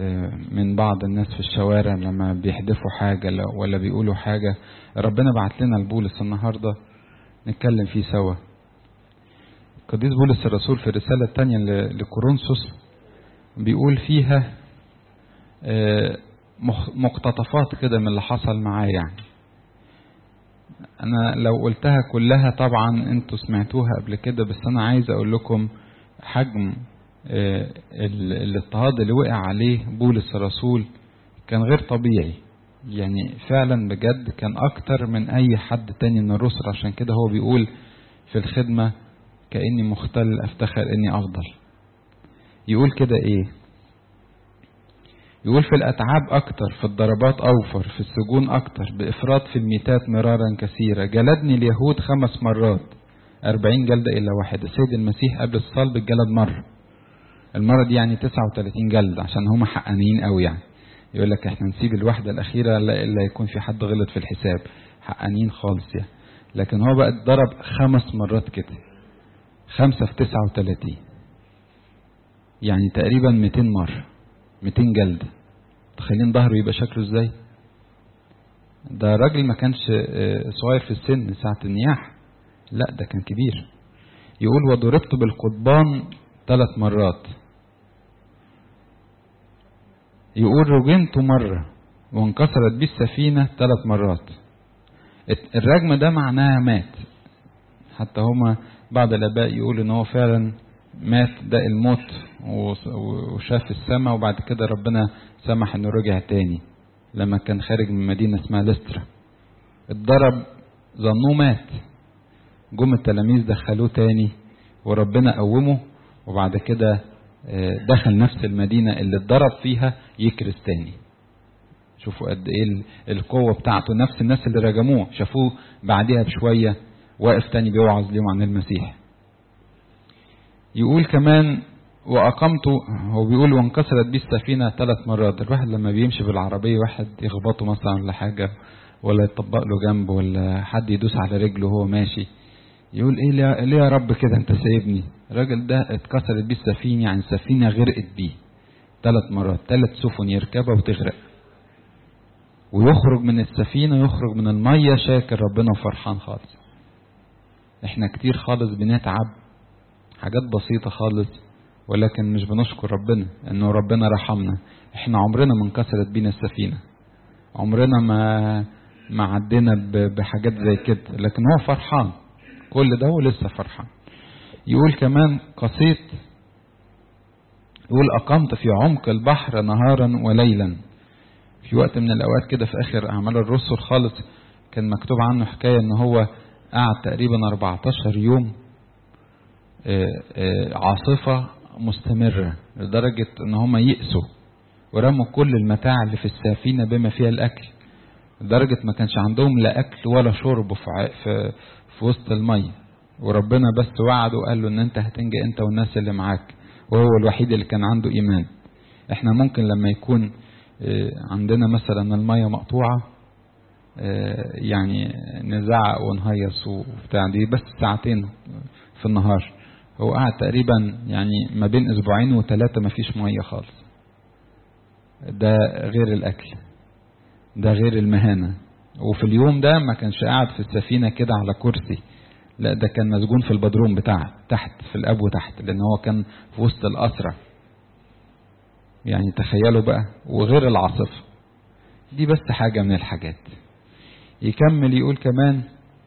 من بعض الناس في الشوارع لما بيحدفوا حاجة ولا بيقولوا حاجة ربنا بعت لنا البولس النهاردة نتكلم فيه سوا قديس بولس الرسول في الرسالة الثانية لكورنثوس بيقول فيها مقتطفات كده من اللي حصل معاه يعني انا لو قلتها كلها طبعا انتوا سمعتوها قبل كده بس انا عايز اقول لكم حجم الاضطهاد اللي وقع عليه بولس الرسول كان غير طبيعي يعني فعلا بجد كان اكتر من اي حد تاني من الرسل عشان كده هو بيقول في الخدمة كأني مختل افتخر اني افضل يقول كده ايه يقول في الأتعاب أكتر في الضربات أوفر في السجون أكتر بإفراط في الميتات مرارا كثيرة جلدني اليهود خمس مرات أربعين جلدة إلا واحدة السيد المسيح قبل الصلب اتجلد مرة المرة دي يعني تسعة وتلاتين جلد عشان هما حقانيين قوي يعني يقول لك احنا نسيب الواحدة الأخيرة إلا يكون في حد غلط في الحساب حقانيين خالص يعني لكن هو بقى اتضرب خمس مرات كده خمسة في تسعة وتلاتين يعني تقريبا ميتين مرة 200 جلدة تخيلين ظهره يبقى شكله ازاي ده راجل ما كانش صغير في السن ساعة النياح لا ده كان كبير يقول وضربت بالقضبان ثلاث مرات يقول رجمت مرة وانكسرت بي السفينة ثلاث مرات الرجم ده معناها مات حتى هما بعض الآباء يقول إن هو فعلا مات ده الموت وشاف السماء وبعد كده ربنا سمح انه رجع تاني لما كان خارج من مدينة اسمها لسترا اتضرب ظنوه مات جم التلاميذ دخلوه تاني وربنا قومه وبعد كده دخل نفس المدينة اللي اتضرب فيها يكرس تاني شوفوا قد ايه القوة بتاعته نفس الناس اللي رجموه شافوه بعدها بشوية واقف تاني بيوعظ ليهم عن المسيح يقول كمان وأقمت هو بيقول وانكسرت بي السفينة ثلاث مرات الواحد لما بيمشي بالعربية واحد يخبطه مثلا ولا حاجة ولا يطبق له جنب ولا حد يدوس على رجله وهو ماشي يقول ايه ليه يا رب كده انت سايبني الراجل ده اتكسرت بيه السفينة يعني السفينة غرقت بيه ثلاث مرات ثلاث سفن يركبها وتغرق ويخرج من السفينة يخرج من المية شاكر ربنا وفرحان خالص احنا كتير خالص بنتعب حاجات بسيطة خالص ولكن مش بنشكر ربنا انه ربنا رحمنا احنا عمرنا ما انكسرت بينا السفينة عمرنا ما ما عدينا بحاجات زي كده لكن هو فرحان كل ده هو لسه فرحان يقول كمان قصيت يقول أقمت في عمق البحر نهارا وليلا في وقت من الأوقات كده في آخر أعمال الرسل خالص كان مكتوب عنه حكاية إن هو قعد تقريبا 14 يوم عاصفة مستمرة لدرجة إن هم يئسوا ورموا كل المتاع اللي في السفينة بما فيها الأكل لدرجة ما كانش عندهم لا أكل ولا شرب في, في, في وسط المية وربنا بس وعده وقال له إن أنت هتنجي أنت والناس اللي معاك وهو الوحيد اللي كان عنده إيمان إحنا ممكن لما يكون عندنا مثلا المية مقطوعة يعني نزعق ونهيص وبتاع دي بس ساعتين في النهار هو قعد تقريبا يعني ما بين اسبوعين وثلاثة ما فيش مية خالص ده غير الاكل ده غير المهانة وفي اليوم ده ما كانش قاعد في السفينة كده على كرسي لا ده كان مسجون في البدروم بتاعه تحت في الابو تحت لان هو كان في وسط الاسرة يعني تخيلوا بقى وغير العاصفة دي بس حاجة من الحاجات يكمل يقول كمان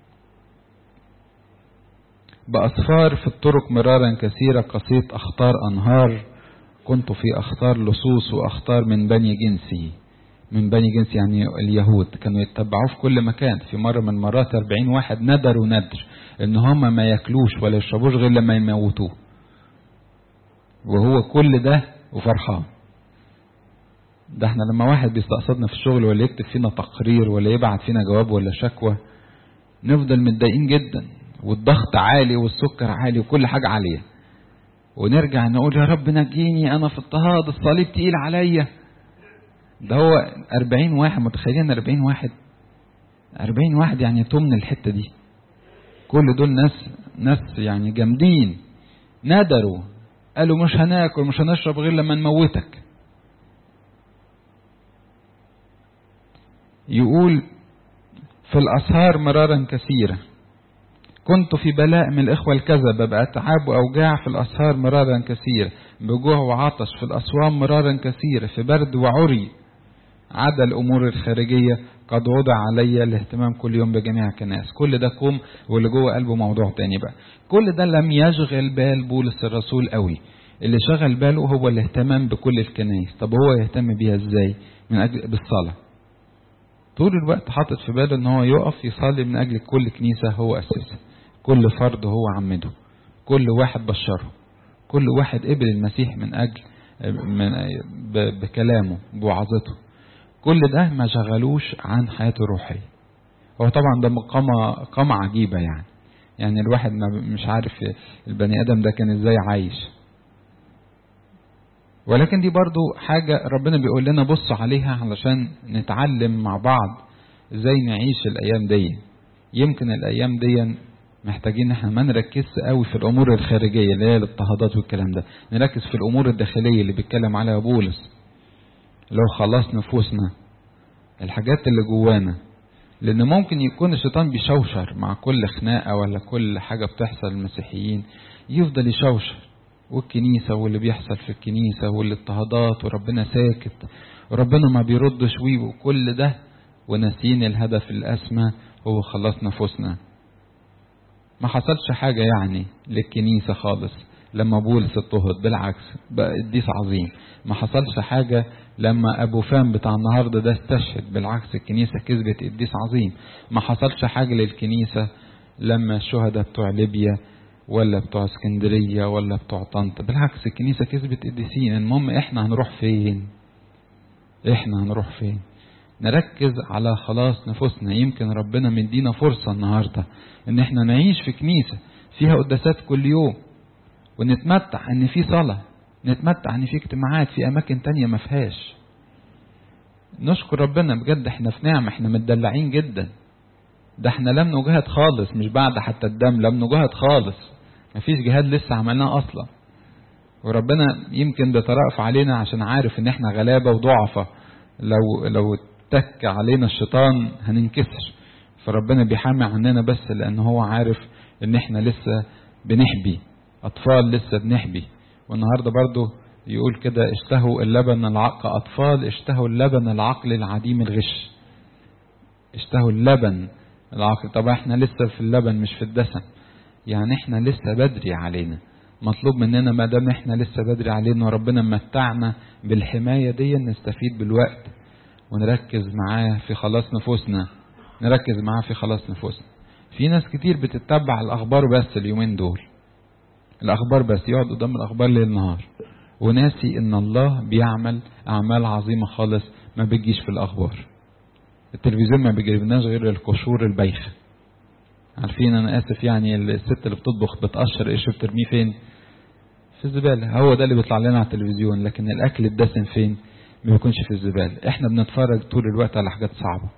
بأسفار في الطرق مرارا كثيرة قصيت أخطار أنهار كنت في أخطار لصوص وأخطار من بني جنسي من بني جنس يعني اليهود كانوا يتبعوه في كل مكان في مرة من مرات أربعين واحد ندروا ندر إن هم ما ياكلوش ولا يشربوش غير لما يموتوه وهو كل ده وفرحان ده احنا لما واحد بيستقصدنا في الشغل ولا يكتب فينا تقرير ولا يبعت فينا جواب ولا شكوى نفضل متضايقين جدا والضغط عالي والسكر عالي وكل حاجة عالية ونرجع نقول يا رب نجيني انا في اضطهاد الصليب تقيل عليا ده هو أربعين واحد متخيلين أربعين واحد أربعين واحد يعني تمن الحتة دي كل دول ناس ناس يعني جامدين ندروا قالوا مش هناكل مش هنشرب غير لما نموتك يقول في الأسهار مرارا كثيرة كنت في بلاء من الإخوة الكذبة بأتعاب وأوجاع في الأسهار مرارا كثيرة بجوع وعطش في الأصوام مرارا كثيرة في برد وعري عدا الأمور الخارجية قد وضع علي الاهتمام كل يوم بجميع الكنائس كل ده كوم واللي جوه قلبه موضوع تاني بقى كل ده لم يشغل بال بولس الرسول قوي اللي شغل باله هو الاهتمام بكل الكنائس طب هو يهتم بيها ازاي من أجل بالصلاة طول الوقت حاطط في باله ان هو يقف يصلي من اجل كل كنيسة هو اسسها كل فرد هو عمده كل واحد بشره كل واحد قبل المسيح من اجل من بكلامه بوعظته كل ده ما شغلوش عن حياته الروحية هو طبعا ده قامة قامة عجيبة يعني يعني الواحد ما مش عارف البني ادم ده كان ازاي عايش ولكن دي برضو حاجة ربنا بيقول لنا بصوا عليها علشان نتعلم مع بعض ازاي نعيش الايام دي يمكن الايام دي محتاجين احنا ما نركزش قوي في الامور الخارجيه اللي هي الاضطهادات والكلام ده نركز في الامور الداخليه اللي بيتكلم عليها بولس لو خلص نفوسنا الحاجات اللي جوانا لان ممكن يكون الشيطان بيشوشر مع كل خناقه ولا كل حاجه بتحصل للمسيحيين يفضل يشوشر والكنيسه واللي بيحصل في الكنيسه والاضطهادات وربنا ساكت وربنا ما بيردش ويه وكل ده وناسين الهدف الاسمى هو خلاص نفوسنا ما حصلش حاجة يعني للكنيسة خالص لما بولس اضطهد بالعكس بقى قديس عظيم ما حصلش حاجة لما أبو فام بتاع النهاردة ده استشهد بالعكس الكنيسة كسبت قديس عظيم ما حصلش حاجة للكنيسة لما الشهداء بتوع ليبيا ولا بتوع اسكندرية ولا بتوع طنطا بالعكس الكنيسة كسبت قديسين المهم احنا هنروح فين احنا هنروح فين نركز على خلاص نفوسنا يمكن ربنا مدينا فرصة النهاردة ان احنا نعيش في كنيسة فيها قداسات كل يوم ونتمتع ان في صلاة نتمتع ان في اجتماعات في اماكن تانية ما فيهاش نشكر ربنا بجد احنا في نعم احنا متدلعين جدا ده احنا لم نجاهد خالص مش بعد حتى الدم لم نجاهد خالص مفيش جهاد لسه عملناه اصلا وربنا يمكن بيترأف علينا عشان عارف ان احنا غلابة وضعفة لو لو اتك علينا الشيطان هننكسر فربنا بيحامي عننا بس لان هو عارف ان احنا لسه بنحبي اطفال لسه بنحبي والنهارده برضو يقول كده اشتهوا اللبن العق اطفال اشتهوا اللبن العقل العديم الغش اشتهوا اللبن العقل طب احنا لسه في اللبن مش في الدسم يعني احنا لسه بدري علينا مطلوب مننا ما دام احنا لسه بدري علينا وربنا متعنا بالحمايه دي نستفيد بالوقت ونركز معاه في خلاص نفوسنا نركز معاه في خلاص نفوسنا في ناس كتير بتتبع الاخبار بس اليومين دول الاخبار بس يقعد قدام الاخبار ليل نهار وناسي ان الله بيعمل اعمال عظيمه خالص ما بتجيش في الاخبار التلفزيون ما بيجيبناش غير القشور البايخه عارفين انا اسف يعني الست اللي بتطبخ بتقشر قشر بترميه فين في الزباله هو ده اللي بيطلع لنا على التلفزيون لكن الاكل الدسم فين ما بيكونش في الزباله احنا بنتفرج طول الوقت على حاجات صعبه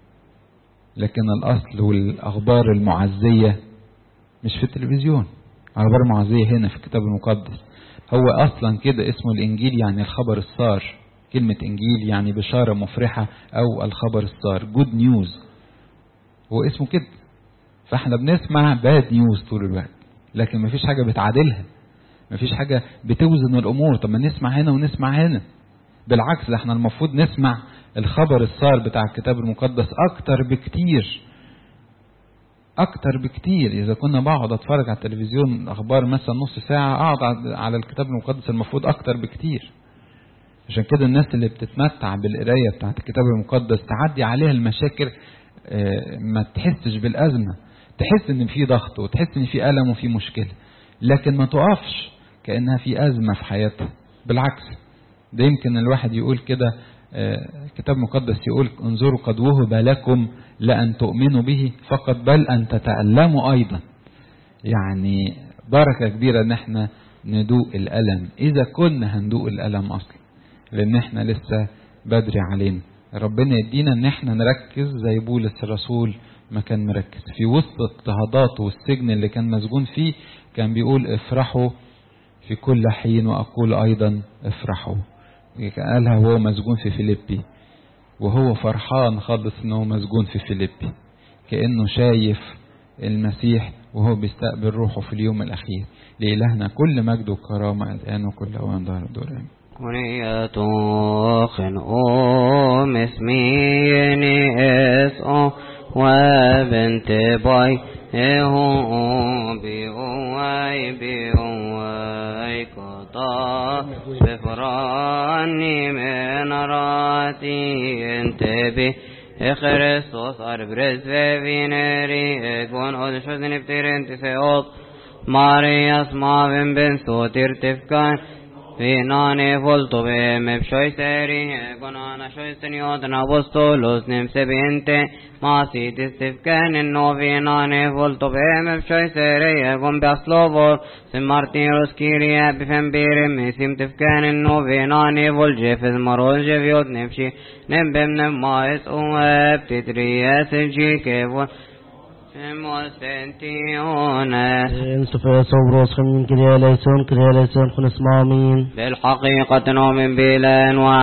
لكن الاصل والاخبار المعزيه مش في التلفزيون اخبار معزيه هنا في الكتاب المقدس هو اصلا كده اسمه الانجيل يعني الخبر السار كلمة انجيل يعني بشارة مفرحة او الخبر السار جود نيوز هو اسمه كده فاحنا بنسمع باد نيوز طول الوقت لكن مفيش حاجة بتعادلها مفيش حاجة بتوزن الامور طب ما نسمع هنا ونسمع هنا بالعكس ده احنا المفروض نسمع الخبر السار بتاع الكتاب المقدس اكتر بكتير اكتر بكتير اذا كنا بقعد اتفرج على التلفزيون اخبار مثلا نص ساعة اقعد على الكتاب المقدس المفروض اكتر بكتير عشان كده الناس اللي بتتمتع بالقراية بتاعت الكتاب المقدس تعدي عليها المشاكل ما تحسش بالأزمة تحس ان في ضغط وتحس ان في ألم وفي مشكلة لكن ما تقفش كأنها في أزمة في حياتها بالعكس ده يمكن الواحد يقول كده كتاب مقدس يقول انظروا قد وهب لكم لأن تؤمنوا به فقط بل أن تتألموا أيضا يعني بركة كبيرة ان احنا ندوق الألم إذا كنا هندوق الألم أصلا لأن احنا لسه بدري علينا ربنا يدينا ان احنا نركز زي بولس الرسول ما كان مركز في وسط اضطهاداته والسجن اللي كان مسجون فيه كان بيقول افرحوا في كل حين واقول ايضا افرحوا قالها وهو مسجون في فيليبي وهو فرحان خالص ان هو مسجون في فيليبي كأنه شايف المسيح وهو بيستقبل روحه في اليوم الأخير لإلهنا كل مجد وكرامة الآن وكل أوان ظهر دور كنية خن أم اسميني اسو وبنت باي هو بيواي بيواي كتا بفراني من راتي انت بي Χριστός αρμπρές βεβινέρι εγγον όδησος δεν ευτήρεν τη Θεός Μαρίας μάβεν μπεν στο τυρτευκάν Vinane volto ve me pshoiseri gonana shoisteniot na apostolos nem sebiente masi distifken no vinane volto ve me pshoiseri gon biaslovor sim martiros kirie bifem bire me sim tifken no vinane volje fez marolje viot nemshi nem bem nem mais un ep titrias jike von مستنتيونس انصف صبروس خمين كريا ليسون كريا ليسون خنس مامين بالحقيقة نؤمن بلا